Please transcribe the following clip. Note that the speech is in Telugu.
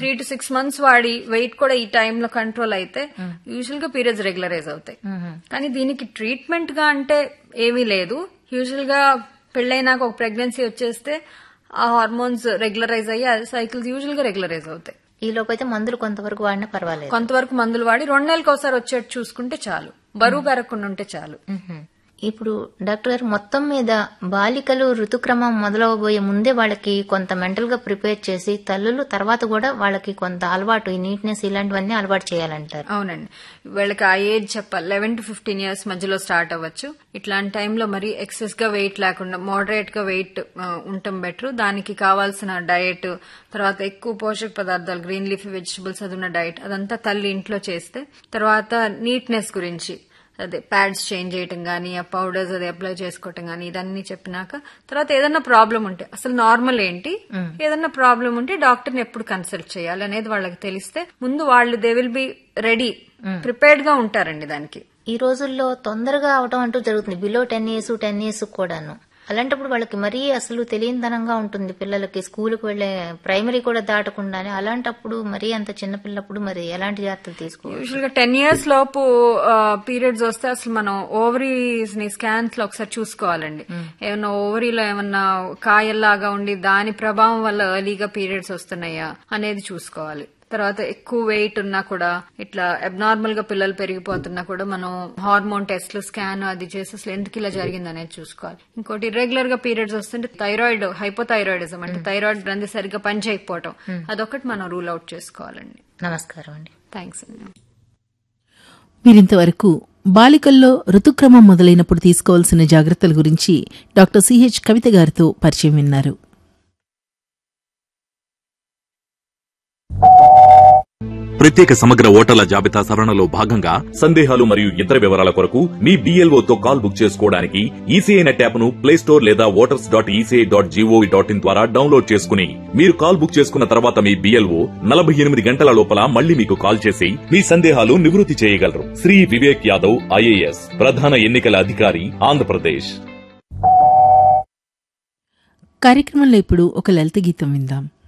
త్రీ టు సిక్స్ మంత్స్ వాడి వెయిట్ కూడా ఈ టైంలో కంట్రోల్ అయితే యూజువల్ గా పీరియడ్స్ రెగ్యులరైజ్ అవుతాయి కానీ దీనికి ట్రీట్మెంట్ గా అంటే ఏమీ లేదు యూజువల్ గా పెళ్ళైనాక ఒక ప్రెగ్నెన్సీ వచ్చేస్తే ఆ హార్మోన్స్ రెగ్యులరైజ్ అయ్యి ఆ సైకిల్స్ యూజువల్ గా రెగ్యులరైజ్ అవుతాయి ఈ లోపైతే మందులు కొంతవరకు వాడినా పర్వాలేదు కొంతవరకు మందులు వాడి రెండు నెలలకు ఒకసారి వచ్చేట్టు చూసుకుంటే చాలు బరువు పెరగకుండా ఉంటే చాలు మ్మ్. ఇప్పుడు డాక్టర్ గారు మొత్తం మీద బాలికలు ఋతుక్రమం మొదలవబోయే ముందే వాళ్ళకి కొంత మెంటల్ గా ప్రిపేర్ చేసి తల్లులు తర్వాత కూడా వాళ్ళకి కొంత అలవాటు ఈ నీట్నెస్ ఇలాంటివన్నీ అలవాటు చేయాలంటారు అవునండి వీళ్ళకి ఆ ఏజ్ చెప్పాలి లెవెన్ టు ఫిఫ్టీన్ ఇయర్స్ మధ్యలో స్టార్ట్ అవ్వచ్చు ఇట్లాంటి టైంలో మరి ఎక్సెస్ గా వెయిట్ లేకుండా మోడరేట్ గా వెయిట్ ఉండటం బెటర్ దానికి కావాల్సిన డయట్ తర్వాత ఎక్కువ పోషక పదార్థాలు గ్రీన్ లీఫీ వెజిటబుల్స్ అది ఉన్న డయట్ అదంతా తల్లి ఇంట్లో చేస్తే తర్వాత నీట్నెస్ గురించి అదే ప్యాడ్స్ చేంజ్ చేయటం గానీ ఆ పౌడర్స్ అది అప్లై చేసుకోవటం గానీ ఇదన్నీ చెప్పినాక తర్వాత ఏదన్నా ప్రాబ్లం ఉంటే అసలు నార్మల్ ఏంటి ఏదన్నా ప్రాబ్లం ఉంటే డాక్టర్ ని ఎప్పుడు కన్సల్ట్ చేయాలి అనేది వాళ్ళకి తెలిస్తే ముందు వాళ్ళు they will be ready prepared గా ఉంటారండి దానికి ఈ రోజుల్లో తొందరగా అవటం అంటూ జరుగుతుంది below ten years ten years కూడాను అలాంటప్పుడు వాళ్ళకి మరీ అసలు తెలియనితనంగా ఉంటుంది పిల్లలకి స్కూల్కి వెళ్లే ప్రైమరీ కూడా దాటకుండానే అలాంటప్పుడు మరీ అంత చిన్న పిల్లప్పుడు మరి ఎలాంటి జాగ్రత్తలు తీసుకోవాలి యూజువల్ గా టెన్ ఇయర్స్ లోపు పీరియడ్స్ వస్తే అసలు మనం ఓవరీస్ ని స్కాన్స్ లో ఒకసారి చూసుకోవాలండి ఏమన్నా ఓవరీలో ఏమన్నా కాయల్లాగా ఉండి దాని ప్రభావం వల్ల ఎర్లీగా పీరియడ్స్ వస్తున్నాయా అనేది చూసుకోవాలి తర్వాత ఎక్కువ వెయిట్ ఉన్నా కూడా ఇట్లా అబ్నార్మల్ గా పిల్లలు పెరిగిపోతున్నా కూడా మనం హార్మోన్ టెస్ట్లు స్కాన్ అది చేసి అసలు ఎందుకు ఇలా జరిగింది అనేది చూసుకోవాలి ఇంకోటి రెగ్యులర్ గా పీరియడ్స్ వస్తుంటే థైరాయిడ్ హైపోథైరాయిడిజం అంటే థైరాయిడ్ గ్రంథి సరిగ్గా పనిచేయకపోవటం అదొకటి మనం రూల్ అవుట్ చేసుకోవాలండి నమస్కారం అండి థ్యాంక్స్ అండి మీరింతవరకు బాలికల్లో ఋతుక్రమం మొదలైనప్పుడు తీసుకోవాల్సిన జాగ్రత్తల గురించి డాక్టర్ సిహెచ్ కవిత గారితో పరిచయం విన్నారు ప్రత్యేక సమగ్ర ఓటర్ల జాబితా సవరణలో భాగంగా సందేహాలు మరియు ఇతర వివరాల కొరకు మీ BLO తో కాల్ బుక్ చేసుకోవడానికి ఈసీఐ నెట్ యాప్ ను ప్లే స్టోర్ లేదా voters dot ECI dot gov dot in ద్వారా డౌన్లోడ్ చేసుకుని మీరు కాల్ బుక్ చేసుకున్న తర్వాత మీ బిఎల్ఓ నలభై ఎనిమిది గంటల లోపల మళ్ళీ మీకు కాల్ చేసి మీ సందేహాలు నివృత్తి చేయగలరు శ్రీ వివేక్ యాదవ్ ఐఏఎస్ ప్రధాన ఎన్నికల అధికారి ఆంధ్రప్రదేశ్ కార్యక్రమంలో ఇప్పుడు ఒక లలిత గీతం విందాం